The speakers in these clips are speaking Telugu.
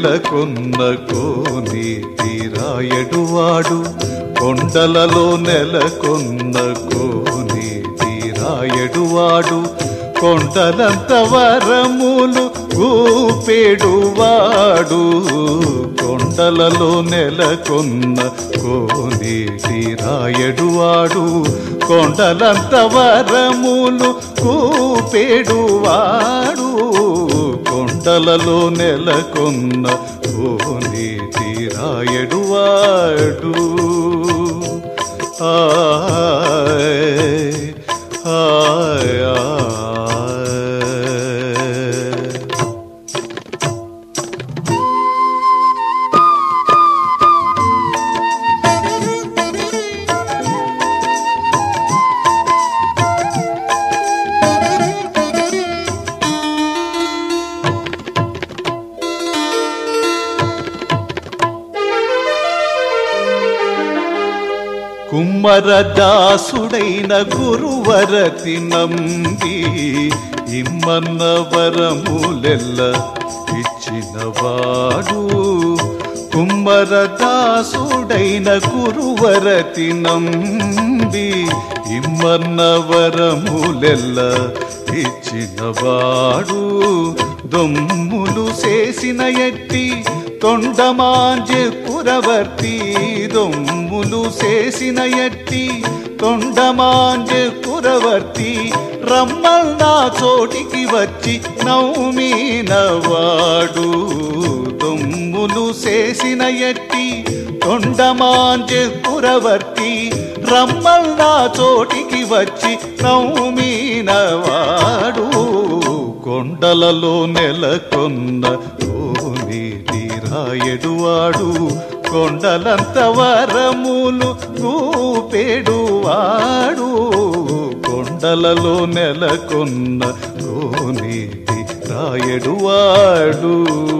నెలకొన్న కోని తీరాయడువాడు కొండలలో నెలకొన్న కోని తీరాయడువాడు కొండలంత వరములు ఊపేడువాడు కొండలలో నెలకొన్న కోని తీరాయడువాడు కొండలంత వరములు కూపేడువాడు కొండలలో నెలకొన్న కోని తీరాయడువాడు ఆయ్ ఆయ్ ఆయ్ కుమ్మరదాసుడైన గురువరతి నంబి ఇమ్మన్న వరములెల్ల ఇచ్చినవాడు కుమ్మరదాసుడైన గురువరతి నంబి ఇమ్మన్న వరములెల్ల ఇచ్చినవాడు దొమ్ములు చేసిన ఎట్టి తొండమాంజె పురవర్తి దొమ్ములు చేసిన ఎట్టి తొండమాంజె పురవర్తి రమ్మల్నా చోటికి వచ్చి నౌమీనవాడు దొమ్ములు చేసిన ఎట్టి తొండమాంజె పురవర్తి రమ్మల్నా చోటికి వచ్చి నౌమీనవాడు కొండలలో నెలకొన్న కోని తీరాయడువాడు కొండలంత వరములు కూపేడువాడు కొండలలో నెలకొన్న కోని తీరాయడువాడు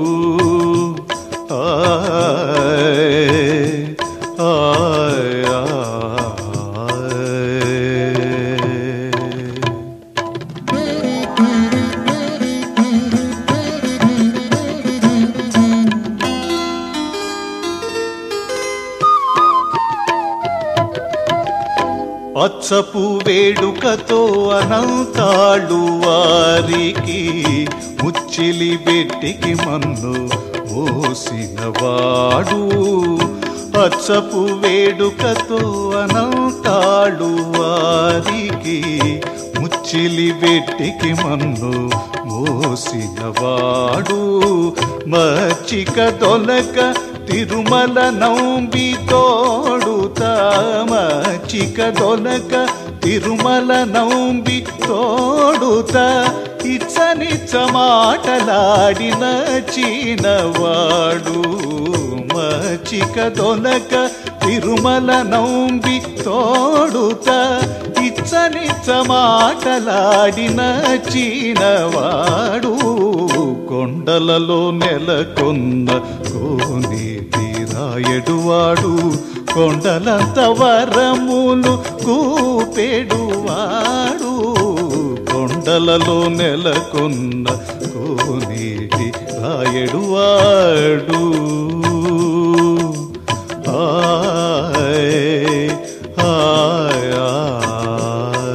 ఆయ్ ఆయ్ ఆయ్ అచ్చపు వేడుకతో అనంతాళ్ళు వారికి ముచ్చిలి బెట్టికి మన్ను మోసినవాడు అచ్చపు వేడుకతో అనంతాళ్ళు వారికి ముచ్చిలి బెట్టికి మన్ను మోసినవాడు మచ్చిక దొలక తిరుమల నౌంబి తోడుత మచ్చిక దొలక తిరుమల నౌంబి తోడుత ఇచ్చనిచ్చ మాటలాడిన చీనవాడు మచ్చిక దొలక తిరుమల నౌంబి తోడుత ఇచ్చనిచ్చ మాటలాడిన చీనవాడు కొండలలో నెలకొన్న కోని తీరాయడువాడు కొండలంత వరములు కూపెడువాడు కొండలలో నెలకొన్న కోనేటి రాయడువాడు ఆయ్ ఆయ్ ఆయ్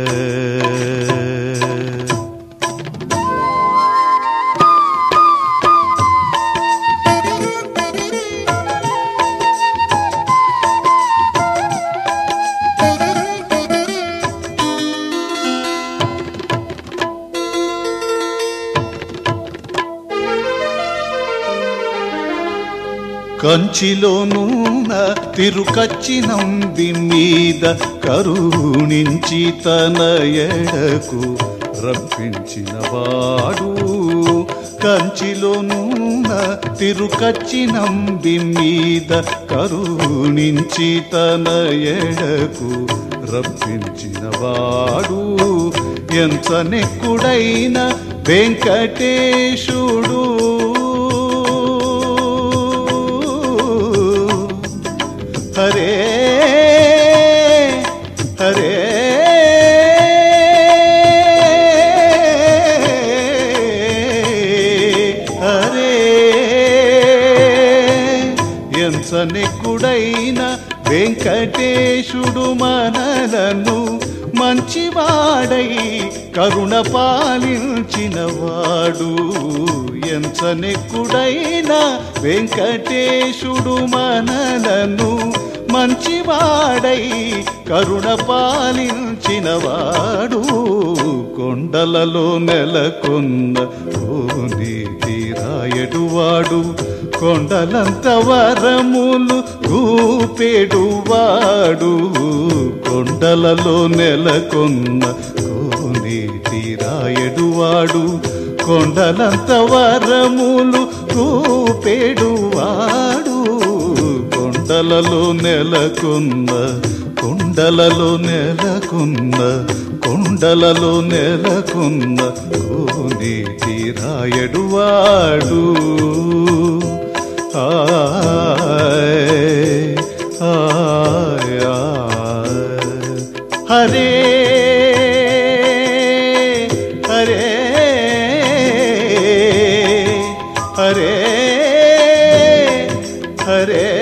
కంచిలోనూన తిరుకచ్చినంది మీద కరుణించి తన ఎడకు రప్పించినవాడు కంచిలోనూన తిరుకచ్చినంది మీద కరుణించి తన ఎడకు రప్పించినవాడు ఎంత నెక్కుడైన వెంకటేశుడు హరే హరే హరే ఎంచనెక్కుడైన వెంకటేశుడు మనలను మంచివాడై కరుణ పాలించినవాడు ఎంచనెక్కుడైన వెంకటేశుడు మనలను మంచివాడై కరుణ పాలించినవాడు కొండలలో నెలకొన్న కోని తీరాయడువాడు కొండలంత వరములు రూపేడువాడు కొండలలో నెలకొన్న కోని తీరాయడువాడు కొండలంత వరములు రూపేడువాడు కొండలలో నెలకొన్న కొండలలో నెలకొన్న కొండలలో నెలకొన్న కోని తీరాయడువాడు ఆయ్ ఆయ్ ఆయ్. హరే హరే హరే హరే